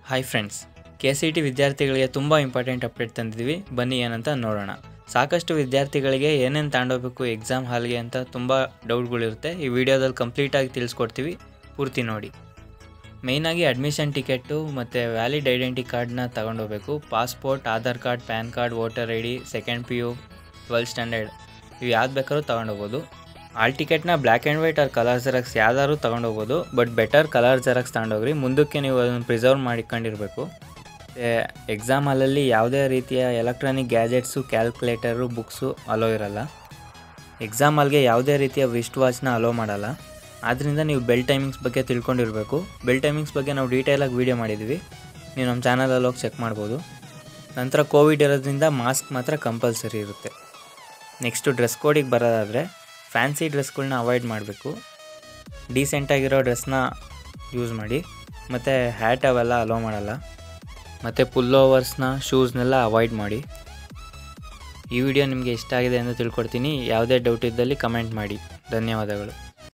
hi friends K C T ವಿದ್ಯಾರ್ಥಿಗಳಿಗೆ ತುಂಬ important update ತಂದಿದ್ದೀವಿ ಬನ್ನಿ ಏನಂತ ನೋಡೋಣ ಸಾಕಷ್ಟು ವಿದ್ಯಾರ್ಥಿಗಳಿಗೆ ಏನೇನು ತಗೊಂಡೋಗ್ಬೇಕು ಎಕ್ಸಾಮ್ ಹಾಲ್ಗೆ ಅಂತ ತುಂಬ ಡೌಟ್ಗಳಿರುತ್ತೆ ಈ ವಿಡಿಯೋದಲ್ಲಿ ಕಂಪ್ಲೀಟಾಗಿ ತಿಳಿಸ್ಕೊಡ್ತೀವಿ ಪೂರ್ತಿ ನೋಡಿ ಮೇಯ್ನಾಗಿ ಅಡ್ಮಿಷನ್ ಟಿಕೆಟು ಮತ್ತು ವ್ಯಾಲಿಡ್ ಐಡೆಂಟಿ ಕಾರ್ಡ್ನ ತಗೊಂಡೋಗ್ಬೇಕು passport Aadhaar card PAN card voter I D second P U twelfth standard ಇವು ಯಾವ್ದು ಬೇಕಾದ್ರೂ ತಗೊಂಡೋಗ್ಬೋದು ಆಲ್ ಟಿಕೆಟ್ನ black and white or colour xerox ಯಾವ್ದಾದ್ರು ತೊಗೊಂಡೋಗ್ಬೋದು ಬಟ್ ಬೆಟರ್ ಕಲರ್ ಜೆರಾಕ್ಸ್ ತಗೊಂಡೋಗ್ರಿ ಮುಂದಕ್ಕೆ ನೀವು ಅದನ್ನು ಪ್ರಿಸರ್ವ್ ಮಾಡಿಕೊಂಡಿರಬೇಕು ಎಕ್ಸಾಮ್ ಹಾಲಲ್ಲಿ ಯಾವುದೇ ರೀತಿಯ electronic gadgets calculator books allow ಇರಲ್ಲ ಎಕ್ಸಾಮ್ ಹಾಲ್ಗೆ ಯಾವುದೇ ರೀತಿಯ ವಿಸ್ಟ್ ವಾಚ್ನ ಅಲೋ ಮಾಡಲ್ಲ ಆದ್ದರಿಂದ ನೀವು ಬೆಲ್ ಟೈಮಿಂಗ್ಸ್ ಬಗ್ಗೆ ತಿಳ್ಕೊಂಡಿರಬೇಕು ಬೆಲ್ ಟೈಮಿಂಗ್ಸ್ ಬಗ್ಗೆ ನಾವು ಡೀಟೇಲಾಗಿ ವೀಡಿಯೋ ಮಾಡಿದ್ದೀವಿ ನೀವು ನಮ್ಮ ಚಾನಲಲ್ಲಿ ಹೋಗಿ ಚೆಕ್ ಮಾಡ್ಬೋದು ನಂತರ ಕೋವಿಡ್ ಇರೋದ್ರಿಂದ ಮಾಸ್ಕ್ ಮಾತ್ರ ಕಂಪಲ್ಸರಿ ಇರುತ್ತೆ ನೆಕ್ಸ್ಟು ಡ್ರೆಸ್ ಕೋಡಿಗೆ ಬರೋದಾದರೆ ಫ್ಯಾನ್ಸಿ ಡ್ರೆಸ್ಗಳ್ನ ಅವಾಯ್ಡ್ ಮಾಡಬೇಕು ಡೀಸೆಂಟಾಗಿರೋ ಡ್ರೆಸ್ನ ಯೂಸ್ ಮಾಡಿ ಮತ್ತು ಹ್ಯಾಟ್ ಅವೆಲ್ಲ ಅಲೋ ಮಾಡಲ್ಲ ಮತ್ತು ಪುಲ್ ಓವರ್ಸ್ನ ಶೂಸ್ನೆಲ್ಲ ಅವಾಯ್ಡ್ ಮಾಡಿ ಈ ವಿಡಿಯೋ ನಿಮಗೆ ಇಷ್ಟ ಆಗಿದೆ ಎಂದು ತಿಳ್ಕೊಡ್ತೀನಿ ಯಾವುದೇ ಡೌಟ್ ಇದ್ದಲ್ಲಿ ಕಮೆಂಟ್ ಮಾಡಿ ಧನ್ಯವಾದಗಳು